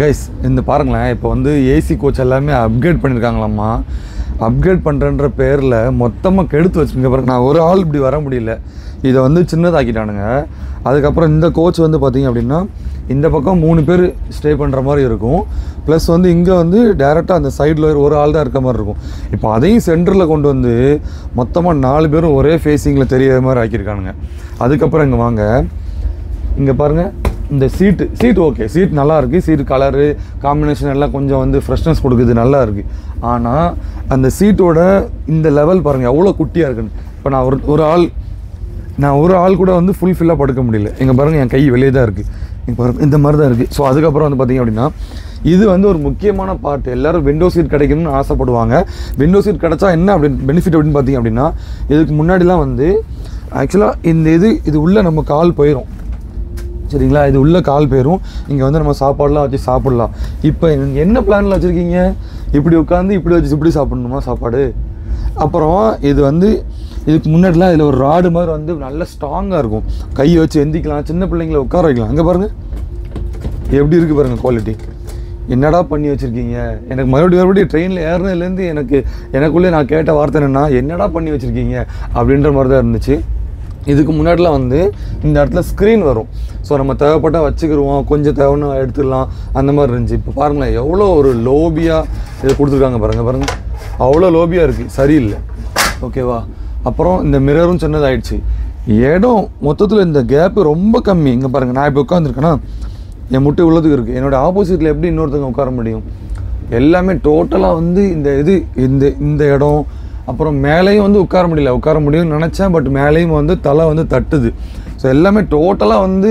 guys இந்த பாருங்களேன் இப்போ வந்து ஏசி கோச் எல்லாமே அப்கிரேட் பண்ணியிருக்காங்களாம்மா அப்கிரேட் பண்ணுறன்ற பேரில் மொத்தமாக கெடுத்து வச்சுருங்க பாருங்க நான் ஒரு ஆள் இப்படி வர முடியல இதை வந்து சின்னதாக்கிட்டானுங்க அதுக்கப்புறம் இந்த கோச் வந்து பார்த்தீங்க அப்படின்னா இந்த பக்கம் மூணு பேர் ஸ்டே பண்ணுற மாதிரி இருக்கும் ப்ளஸ் வந்து இங்கே வந்து டேரெக்டாக அந்த சைடில் ஒரு ஆள் தான் இருக்க மாதிரி இருக்கும் இப்போ அதையும் சென்டரில் கொண்டு வந்து மொத்தமாக நாலு பேரும் ஒரே ஃபேஸிங்கில் தெரியிற மாதிரி ஆக்கியிருக்கானுங்க அதுக்கப்புறம் இங்கே வாங்க இங்கே பாருங்கள் இந்த சீட்டு சீட் ஓகே சீட் நல்லா இருக்குது சீட் கலரு காம்பினேஷன் எல்லாம் கொஞ்சம் வந்து ஃப்ரெஷ்னஸ் கொடுக்குது நல்லா இருக்குது ஆனால் அந்த சீட்டோட இந்த லெவல் பாருங்கள் எவ்வளோ குட்டியாக இருக்குன்னு இப்போ நான் ஒரு ஒரு ஆள் நான் ஒரு ஆள் கூட வந்து ஃபுல் ஃபில்லாக படுக்க முடியல இங்கே பாருங்கள் என் கை வெளியே தான் இருக்குது இங்கே பாருங்க இந்த மாதிரி தான் இருக்குது ஸோ அதுக்கப்புறம் வந்து பார்த்தீங்க அப்படின்னா இது வந்து ஒரு முக்கியமான பார்ட் எல்லாரும் விண்டோ சீட் கிடைக்கணும்னு ஆசைப்படுவாங்க விண்டோ சீட் கிடைச்சா என்ன அப்படின்னு பெனிஃபிட் அப்படின்னு பார்த்தீங்க அப்படின்னா இதுக்கு முன்னாடிலாம் வந்து ஆக்சுவலாக இந்த இது இது உள்ளே நம்ம கால் போயிடும் சரிங்களா இது உள்ள கால் போயிரும் இங்கே வந்து நம்ம சாப்பாடுலாம் வச்சு சாப்பிட்லாம் இப்போ நீங்க என்ன பிளானில் வச்சுருக்கீங்க இப்படி உட்காந்து இப்படி வச்சு இப்படி சாப்பிடணுமா சாப்பாடு அப்புறம் இது வந்து இதுக்கு முன்னாடிலாம் இதில் ஒரு ராடு மாதிரி வந்து நல்ல ஸ்ட்ராங்காக இருக்கும் கையை வச்சு எந்திக்கலாம் சின்ன பிள்ளைங்கள உட்கார வைக்கலாம் அங்கே பாருங்கள் எப்படி இருக்குது பாருங்க குவாலிட்டி என்னடா பண்ணி வச்சுருக்கீங்க எனக்கு மறுபடியும் மறுபடியும் ட்ரெயினில் ஏறினதுலேருந்து எனக்கு எனக்குள்ளே நான் கேட்ட வார்த்தை என்னென்னா என்னடா பண்ணி வச்சுருக்கீங்க அப்படின்ற மாதிரி தான் இருந்துச்சு இதுக்கு முன்னாடிலாம் வந்து இந்த இடத்துல ஸ்க்ரீன் வரும் ஸோ நம்ம தேவைப்பட்டால் வச்சுக்கிருவோம் கொஞ்சம் தேவைன்னு எடுத்துடலாம் அந்த மாதிரி இருந்துச்சு இப்போ பாருங்களேன் எவ்வளோ ஒரு லோபியாக இதை கொடுத்துருக்காங்க பாருங்கள் பாருங்கள் அவ்வளோ லோபியாக இருக்குது சரியில்லை ஓகேவா அப்புறம் இந்த மிரரும் சின்னதாயிடுச்சு இடம் மொத்தத்தில் இந்த கேப்பு ரொம்ப கம்மி இங்கே பாருங்கள் நான் இப்போ உட்காந்துருக்கேன்னா என் முட்டை உள்ளதுக்கு இருக்குது என்னோட ஆப்போசிட்டில் எப்படி இன்னொருத்தவங்க உட்கார முடியும் எல்லாமே டோட்டலாக வந்து இந்த இது இந்த இந்த இடம் அப்புறம் மேலேயும் வந்து உட்கார முடியல உட்கார முடியும்னு நினச்சேன் பட் மேலேயும் வந்து தலை வந்து தட்டுது ஸோ எல்லாமே டோட்டலாக வந்து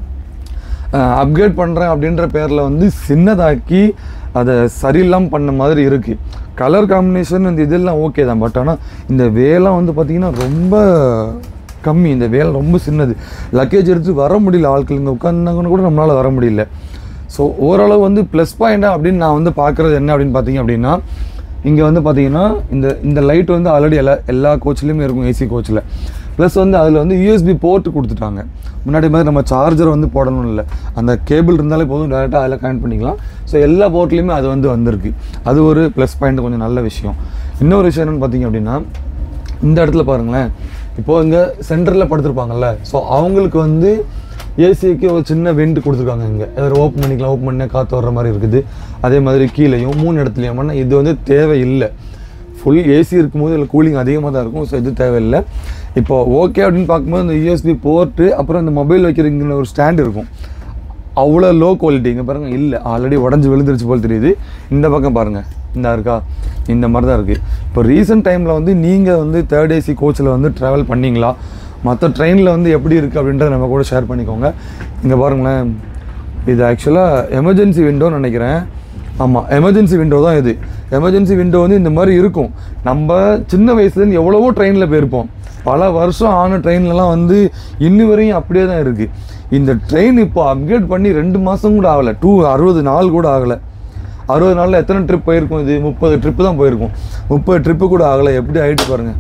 அப்கிரேட் பண்ணுறேன் அப்படின்ற பேரில் வந்து சின்னதாக்கி அதை சரியில்லாமல் பண்ண மாதிரி இருக்குது கலர் காம்பினேஷன் இந்த இதெல்லாம் ஓகே தான் பட் ஆனால் இந்த வேலாம் வந்து பார்த்திங்கன்னா ரொம்ப கம்மி இந்த வேலை ரொம்ப சின்னது லக்கேஜ் எடுத்து வர முடியல ஆட்கள் இங்கே உட்காந்தாங்கன்னு கூட நம்மளால் வர முடியல ஸோ ஓரளவு வந்து ப்ளஸ் பாயிண்டா அப்படின்னு நான் வந்து பார்க்குறது என்ன அப்படின்னு பார்த்தீங்க அப்படின்னா இங்கே வந்து பார்த்தீங்கன்னா இந்த இந்த லைட் வந்து ஆல்ரெடி எல்லா எல்லா கோச்லேயுமே இருக்கும் ஏசி கோச்சில் ப்ளஸ் வந்து அதில் வந்து யூஎஸ்பி போர்ட் கொடுத்துட்டாங்க முன்னாடி மாதிரி நம்ம சார்ஜர் வந்து போடணும் இல்லை அந்த கேபிள் இருந்தாலே போதும் டேரெக்டாக அதில் கனெக்ட் பண்ணிக்கலாம் ஸோ எல்லா போர்ட்லேயுமே அது வந்து வந்திருக்கு அது ஒரு ப்ளஸ் பாயிண்ட் கொஞ்சம் நல்ல விஷயம் இன்னொரு விஷயம் என்னென்னு பார்த்தீங்க அப்படின்னா இந்த இடத்துல பாருங்களேன் இப்போது இங்கே சென்டரில் படுத்திருப்பாங்கல்ல ஸோ அவங்களுக்கு வந்து ஏசிக்கு ஒரு சின்ன வெண்ட் கொடுத்துருக்காங்க இங்கே எதாவது ஓப்பன் பண்ணிக்கலாம் ஓப்பன் பண்ணால் காற்று வர்ற மாதிரி இருக்குது அதே மாதிரி கீழேயும் மூணு இடத்துலையும் ஆனால் இது வந்து தேவையில்லை ஃபுல் ஏசி இருக்கும்போது இதில் கூலிங் அதிகமாக தான் இருக்கும் ஸோ இது தேவையில்லை இப்போ ஓகே அப்படின்னு பார்க்கும்போது இந்த யூஎஸ்பி போர்ட்டு அப்புறம் இந்த மொபைல் வைக்கிறீங்கிற ஒரு ஸ்டாண்ட் இருக்கும் அவ்வளோ லோ குவாலிட்டி இங்கே பாருங்கள் இல்லை ஆல்ரெடி உடஞ்சி விழுந்துருச்சு போல் தெரியுது இந்த பக்கம் பாருங்கள் இந்த இருக்கா இந்த மாதிரி தான் இருக்குது இப்போ ரீசெண்ட் டைமில் வந்து நீங்கள் வந்து தேர்ட் ஏசி கோச்சில் வந்து ட்ராவல் பண்ணீங்களா மற்ற ட்ரெயினில் வந்து எப்படி இருக்குது அப்படின்றத நம்ம கூட ஷேர் பண்ணிக்கோங்க இங்கே பாருங்களேன் இது ஆக்சுவலாக எமர்ஜென்சி விண்டோன்னு நினைக்கிறேன் ஆமாம் எமர்ஜென்சி விண்டோ தான் இது எமர்ஜென்சி விண்டோ வந்து இந்த மாதிரி இருக்கும் நம்ம சின்ன வயசுலேருந்து எவ்வளவோ ட்ரெயினில் போயிருப்போம் பல வருஷம் ஆன ட்ரெயின்லலாம் வந்து இன்னி வரையும் அப்படியே தான் இருக்குது இந்த ட்ரெயின் இப்போ அப்கிரேட் பண்ணி ரெண்டு மாதம் கூட ஆகலை டூ அறுபது நாள் கூட ஆகலை அறுபது நாளில் எத்தனை ட்ரிப் போயிருக்கும் இது முப்பது ட்ரிப்பு தான் போயிருக்கும் முப்பது ட்ரிப்பு கூட ஆகலை எப்படி ஆகிட்டு பாருங்கள்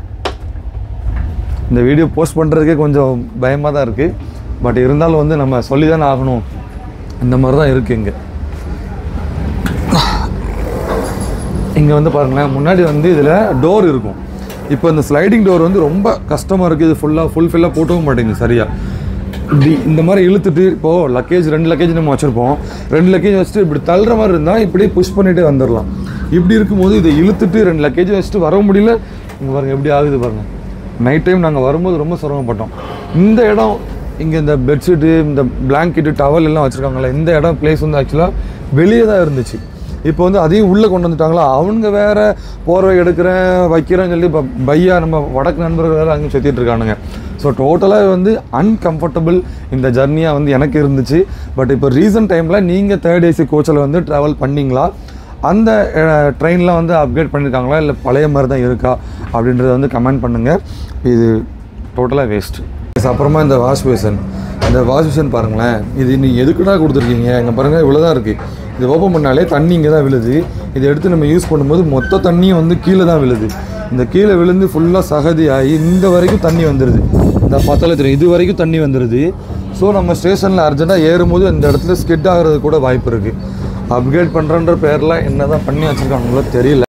இந்த வீடியோ போஸ்ட் பண்ணுறதுக்கே கொஞ்சம் பயமாக தான் இருக்குது பட் இருந்தாலும் வந்து நம்ம சொல்லி தானே ஆகணும் இந்த மாதிரி தான் இருக்குது இங்கே இங்கே வந்து பாருங்களேன் முன்னாடி வந்து இதில் டோர் இருக்கும் இப்போ இந்த ஸ்லைடிங் டோர் வந்து ரொம்ப கஷ்டமாக இருக்குது இது ஃபுல்லாக ஃபுல் ஃபில்லாக போட்டவும் மாட்டேங்குது சரியாக இப்படி இந்த மாதிரி இழுத்துட்டு இப்போது லக்கேஜ் ரெண்டு லக்கேஜ் நம்ம வச்சுருப்போம் ரெண்டு லக்கேஜ் வச்சுட்டு இப்படி தள்ளுற மாதிரி இருந்தால் இப்படியே புஷ் பண்ணிகிட்டே வந்துடலாம் இப்படி இருக்கும்போது இதை இழுத்துட்டு ரெண்டு லக்கேஜ் வச்சுட்டு வர முடியல இங்கே பாருங்க எப்படி ஆகுது பாருங்க நைட் டைம் நாங்கள் வரும்போது ரொம்ப சிரமப்பட்டோம் இந்த இடம் இங்கே இந்த பெட்ஷீட்டு இந்த பிளாங்கெட்டு டவல் எல்லாம் வச்சுருக்காங்களே இந்த இடம் பிளேஸ் வந்து ஆக்சுவலாக வெளியே தான் இருந்துச்சு இப்போ வந்து அதையும் உள்ளே கொண்டு வந்துட்டாங்களா அவங்க வேற போர்வை எடுக்கிறேன் வைக்கிறேன்னு சொல்லி இப்போ பையா நம்ம வடக்கு நண்பர்கள் வேறு அங்கே சுற்றிட்டு இருக்கானுங்க ஸோ டோட்டலாக வந்து அன்கம்ஃபர்டபுள் இந்த ஜர்னியாக வந்து எனக்கு இருந்துச்சு பட் இப்போ ரீசன்ட் டைமில் நீங்கள் தேர்ட் ஏசி கோச்சில் வந்து ட்ராவல் பண்ணீங்களா அந்த ட்ரெயின்லாம் வந்து அப்கிரேட் பண்ணியிருக்காங்களா இல்லை பழைய மாதிரி தான் இருக்கா அப்படின்றத வந்து கமெண்ட் பண்ணுங்கள் இது டோட்டலாக வேஸ்ட் அப்புறமா இந்த வாஷ் பேசன் இந்த வாஷ் பேசன் பாருங்களேன் இது நீங்கள் எதுக்குடா கொடுத்துருக்கீங்க இங்கே பாருங்கள் இவ்வளோ தான் இருக்குது இது ஓப்பன் பண்ணாலே தண்ணி இங்கே தான் விழுது இதை எடுத்து நம்ம யூஸ் பண்ணும்போது மொத்த தண்ணியும் வந்து கீழே தான் விழுது இந்த கீழே விழுந்து ஃபுல்லாக சகதி ஆகி இந்த வரைக்கும் தண்ணி வந்துடுது இந்த பார்த்தாலே தெரியும் இது வரைக்கும் தண்ணி வந்துடுது ஸோ நம்ம ஸ்டேஷனில் அர்ஜென்ட்டாக ஏறும்போது இந்த இடத்துல ஸ்கிட் ஆகிறது கூட வாய்ப்பு இருக்குது அப்கிரேட் பண்ணுறன்ற பேரில் என்ன தான் பண்ணி வச்சுருக்காங்களோ தெரியல